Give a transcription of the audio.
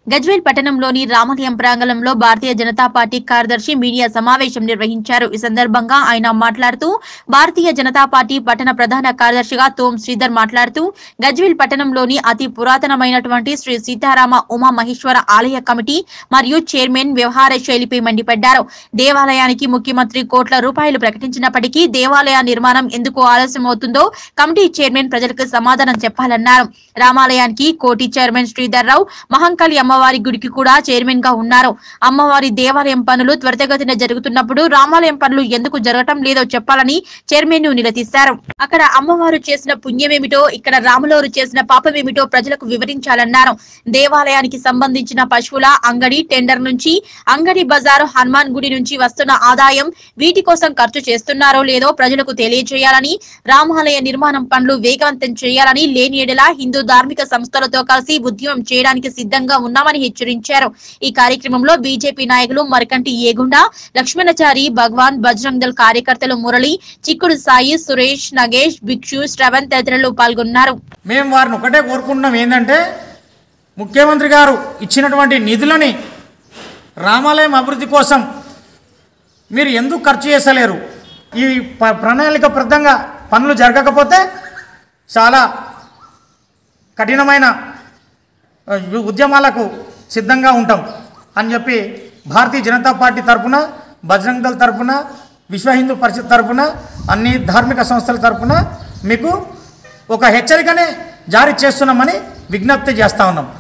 గజ్వేల్ పట్టణంలోని రామలయం ప్రాంగణంలో భారతీయ జనతా పార్టీ కార్యదర్శి మీడియా సమావేశం నిర్వహించారు ఈ సందర్భంగా ఆయన మాట్లాడుతూ భారతీయ జనతా పార్టీ పట్టణ ప్రధాన కార్యదర్శిగా తోం శ్రీధర్ మాట్లాడుతూ గజ్వేల్ పట్టణంలోని అతి పురాతనమైనటువంటి శ్రీ సీతారామ ఉమా మహేశ్వర ఆలయ కమిటీ మరియు చైర్మన్ వ్యవహార శైలిపై మండిపడ్డారు దేవాలయానికి ముఖ్యమంత్రి కోట్ల రూపాయలు ప్రకటించినప్పటికీ దేవాలయ నిర్మాణం ఎందుకు ఆలస్యం అవుతుందో కమిటీ చైర్మన్ ప్రజలకు సమాధానం చెప్పాలన్నారు రామాలయానికి కోటి చైర్మన్ శ్రీధర్ రావు మహంకాళి అమ్మవారి గుడికి కూడా చైర్మన్ గా ఉన్నారు అమ్మవారి దేవాలయం పనులు త్వరితగతిన జరుగుతున్నప్పుడు రామాలయం పనులు ఎందుకు జరగటం లేదో చెప్పాలని చైర్మన్ ను నిలదీశారు అక్కడ అమ్మవారు చేసిన పుణ్యమేమిటో ఇక్కడ రాములోరు చేసిన పాపమేమిటో ప్రజలకు వివరించాలన్నారు దేవాలయానికి సంబంధించిన పశువుల అంగడి టెండర్ నుంచి అంగడి బజారు హనుమాన్ గుడి నుంచి వస్తున్న ఆదాయం వీటి కోసం ఖర్చు చేస్తున్నారో లేదో ప్రజలకు తెలియజేయాలని రామాలయ నిర్మాణం పనులు వేగవంతం చేయాలని లేని ఎడల హిందూ ధార్మిక సంస్థలతో కలిసి ఉద్యమం చేయడానికి సిద్ధంగా ఉన్నామని హెచ్చరించారు ఈ కార్యక్రమంలో బీజేపీ నాయకులు మరకంటి ఏగుండా లక్ష్మణచారి భగవాన్ బజరంగ్ దళ్ కార్యకర్తలు మురళి చిక్కుడు సాయి సురేష్ నగేష్ భిక్షు శ్రవణ్ తదితరులు పాల్గొన్నారు మేము వారిని ఒకటే కోరుకుంటున్నాం ఏంటంటే ముఖ్యమంత్రి గారు ఇచ్చినటువంటి నిధులని రామాలయం అభివృద్ధి కోసం మీరు ఎందుకు ఖర్చు చేసలేరు ఈ ప- ప్రణాళికబద్ధంగా పనులు జరగకపోతే చాలా కఠినమైన ఆ, యు- ఉద్యమాలకు సిద్ధంగా ఉంటాం అని చెప్పి భారతీయ జనతా పార్టీ తరపున బజరంగ్ దళ్ తరపున విశ్వ హిందూ పరిషత్ తరపున అన్ని ధార్మిక సంస్థల తరపున మీకు ఒక హెచ్చరికనే జారీ చేస్తున్నామని విజ్ఞప్తి చేస్తా ఉన్నాం